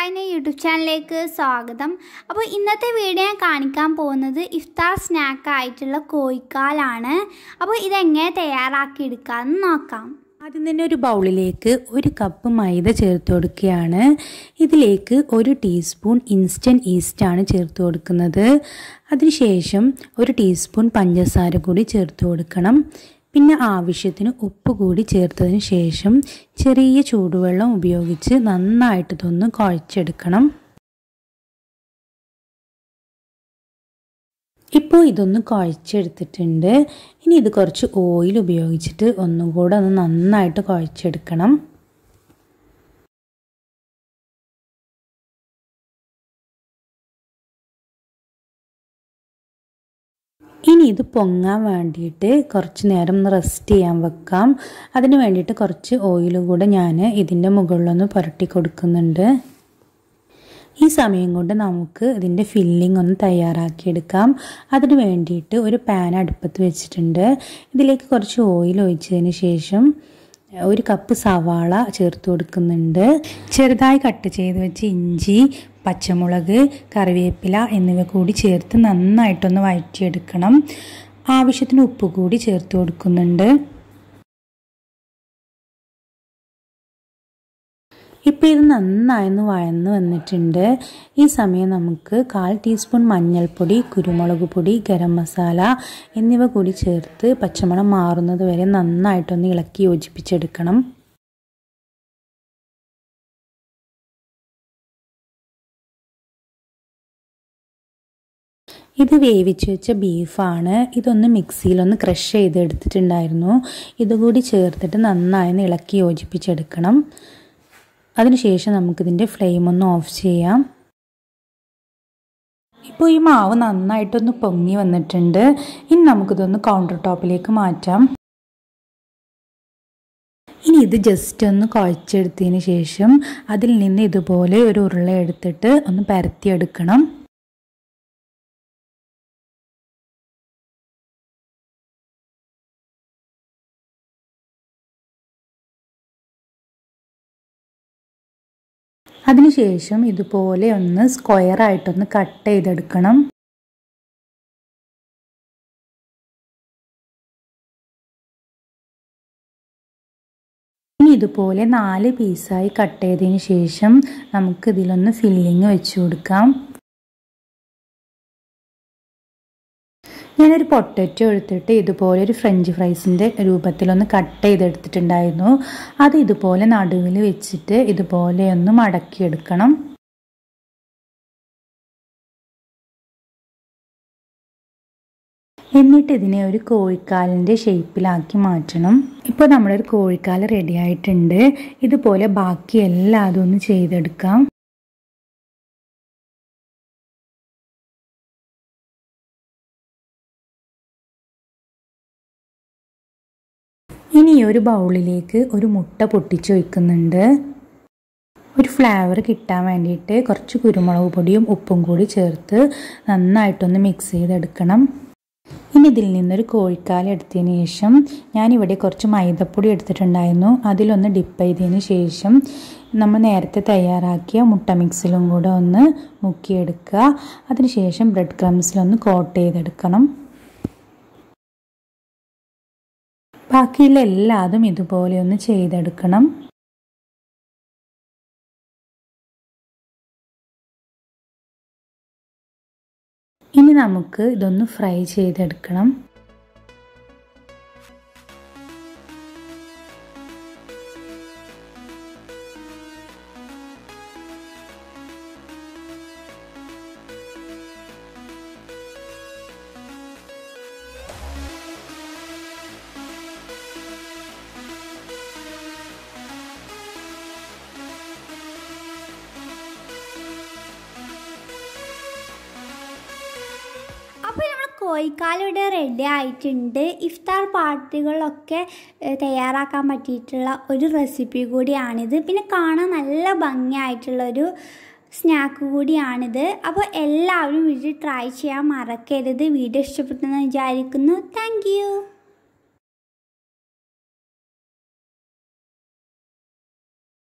വായന യൂട്യൂബ് ചാനലിലേക്ക് സ്വാഗതം അപ്പോൾ ഇന്നത്തെ വീഡിയോ ഞാൻ കാണിക്കാൻ പോകുന്നത് ഇഫ്താർ സ്നാക്ക് ആയിട്ടുള്ള കോഴിക്കാലാണ് അപ്പോൾ ഇതെങ്ങനെ തയ്യാറാക്കി എടുക്കാമെന്ന് നോക്കാം ആദ്യം തന്നെ ഒരു ബൗളിലേക്ക് ഒരു കപ്പ് മൈദ ചേർത്ത് കൊടുക്കുകയാണ് ഇതിലേക്ക് ഒരു ടീസ്പൂൺ ഇൻസ്റ്റൻറ്റ് ഈസ്റ്റാണ് ചേർത്ത് കൊടുക്കുന്നത് അതിനുശേഷം ഒരു ടീസ്പൂൺ പഞ്ചസാര കൂടി ചേർത്ത് കൊടുക്കണം പിന്നെ ആവശ്യത്തിന് ഉപ്പ് കൂടി ചേർത്തതിന് ശേഷം ചെറിയ ചൂടുവെള്ളം ഉപയോഗിച്ച് നന്നായിട്ട് ഇതൊന്ന് കുഴച്ചെടുക്കണം ഇപ്പോൾ ഇതൊന്ന് കുഴച്ചെടുത്തിട്ടുണ്ട് ഇനി ഇത് കുറച്ച് ഓയിൽ ഉപയോഗിച്ചിട്ട് ഒന്നും കൂടെ ഒന്ന് നന്നായിട്ട് കുഴച്ചെടുക്കണം ഇനി ഇത് പൊങ്ങാൻ വേണ്ടിയിട്ട് കുറച്ച് നേരം ഒന്ന് റെസ്റ്റ് ചെയ്യാൻ വെക്കാം അതിന് വേണ്ടിയിട്ട് കുറച്ച് ഓയിൽ കൂടെ ഞാൻ ഇതിൻ്റെ മുകളിലൊന്ന് പുരട്ടി കൊടുക്കുന്നുണ്ട് ഈ സമയം കൊണ്ട് നമുക്ക് ഇതിൻ്റെ ഫില്ലിംഗ് ഒന്ന് തയ്യാറാക്കിയെടുക്കാം അതിന് വേണ്ടിയിട്ട് ഒരു പാൻ അടുപ്പത്ത് വെച്ചിട്ടുണ്ട് ഇതിലേക്ക് കുറച്ച് ഓയിൽ ഒഴിച്ചതിന് ശേഷം ഒരു കപ്പ് സവാള ചേർത്ത് കൊടുക്കുന്നുണ്ട് ചെറുതായി കട്ട് ചെയ്ത് വെച്ച് ഇഞ്ചി പച്ചമുളക് കറിവേപ്പില എന്നിവ കൂടി ചേർത്ത് നന്നായിട്ടൊന്ന് വഴറ്റിയെടുക്കണം ആവശ്യത്തിന് ഉപ്പ് കൂടി ചേർത്ത് കൊടുക്കുന്നുണ്ട് ഇപ്പോൾ ഇത് നന്നായൊന്ന് വഴന്ന് വന്നിട്ടുണ്ട് ഈ സമയം നമുക്ക് കാൽ ടീസ്പൂൺ മഞ്ഞൾപ്പൊടി കുരുമുളക് പൊടി ഗരം മസാല എന്നിവ കൂടി ചേർത്ത് പച്ചമണം മാറുന്നത് വരെ നന്നായിട്ടൊന്ന് ഇളക്കി യോജിപ്പിച്ചെടുക്കണം ഇത് വേവിച്ച് വെച്ച ബീഫാണ് ഇതൊന്ന് മിക്സിയിലൊന്ന് ക്രഷ് ചെയ്തെടുത്തിട്ടുണ്ടായിരുന്നു ഇതുകൂടി ചേർത്തിട്ട് നന്നായി ഇളക്കി യോജിപ്പിച്ചെടുക്കണം അതിനുശേഷം നമുക്കിതിൻ്റെ ഫ്ലെയിം ഒന്ന് ഓഫ് ചെയ്യാം ഇപ്പോൾ ഈ മാവ് നന്നായിട്ടൊന്ന് പൊങ്ങി വന്നിട്ടുണ്ട് ഇനി നമുക്കിതൊന്ന് കൗണ്ടർ ടോപ്പിലേക്ക് മാറ്റാം ഇനി ഇത് ജസ്റ്റ് ഒന്ന് കുഴച്ചെടുത്തതിന് ശേഷം അതിൽ നിന്ന് ഇതുപോലെ ഒരു ഉരുള എടുത്തിട്ട് ഒന്ന് പരത്തിയെടുക്കണം അതിനുശേഷം ഇതുപോലെ ഒന്ന് സ്ക്വയർ ആയിട്ടൊന്ന് കട്ട് ചെയ്തെടുക്കണം ഇനി ഇതുപോലെ നാല് പീസായി കട്ട് ചെയ്തതിന് ശേഷം നമുക്ക് ഇതിലൊന്ന് ഫില്ലിങ് വെച്ച് കൊടുക്കാം ഞാനൊരു പൊട്ടറ്റോ എടുത്തിട്ട് ഇതുപോലെ ഒരു ഫ്രഞ്ച് ഫ്രൈസിൻ്റെ രൂപത്തിലൊന്ന് കട്ട് ചെയ്തെടുത്തിട്ടുണ്ടായിരുന്നു അത് ഇതുപോലെ നടുവിൽ വെച്ചിട്ട് ഇതുപോലെ ഒന്ന് മടക്കിയെടുക്കണം എന്നിട്ട് ഇതിനെ ഒരു കോഴിക്കാലിൻ്റെ ഷേപ്പിലാക്കി മാറ്റണം ഇപ്പോൾ നമ്മുടെ ഒരു കോഴിക്കാൽ റെഡി ആയിട്ടുണ്ട് ഇതുപോലെ ബാക്കി എല്ലാതും ഒന്ന് ചെയ്തെടുക്കാം ഇനി ഒരു ബൗളിലേക്ക് ഒരു മുട്ട പൊട്ടിച്ച് വയ്ക്കുന്നുണ്ട് ഒരു ഫ്ലേവർ കിട്ടാൻ വേണ്ടിയിട്ട് കുറച്ച് കുരുമുളക് പൊടിയും ഉപ്പും കൂടി ചേർത്ത് നന്നായിട്ടൊന്ന് മിക്സ് ചെയ്തെടുക്കണം ഇനി ഇതിൽ നിന്നൊരു കോഴിക്കാൽ എടുത്തതിന് ശേഷം ഞാനിവിടെ കുറച്ച് മൈദപ്പൊടി എടുത്തിട്ടുണ്ടായിരുന്നു അതിലൊന്ന് ഡിപ്പ് ചെയ്തതിന് ശേഷം നമ്മൾ നേരത്തെ തയ്യാറാക്കിയ മുട്ട മിക്സിലും കൂടെ ഒന്ന് മുക്കിയെടുക്കുക അതിനുശേഷം ബ്രെഡ് ക്രംസിലൊന്ന് കോട്ട് ചെയ്തെടുക്കണം ബാക്കിയുള്ള എല്ലാതും ഇതുപോലെ ഒന്ന് ചെയ്തെടുക്കണം ഇനി നമുക്ക് ഇതൊന്ന് ഫ്രൈ ചെയ്തെടുക്കണം അപ്പോൾ നമ്മൾ കോഴിക്കാലിവിടെ റെഡി ആയിട്ടുണ്ട് ഇഫ്താർ പാർട്ടികളൊക്കെ തയ്യാറാക്കാൻ പറ്റിയിട്ടുള്ള ഒരു റെസിപ്പി കൂടിയാണിത് പിന്നെ കാണാൻ നല്ല ഭംഗിയായിട്ടുള്ളൊരു സ്നാക്ക് കൂടിയാണിത് അപ്പോൾ എല്ലാവരും വീട്ടിൽ ട്രൈ ചെയ്യാൻ മറക്കരുത് വീഡിയോ ഇഷ്ടപ്പെട്ടെന്ന് വിചാരിക്കുന്നു താങ്ക്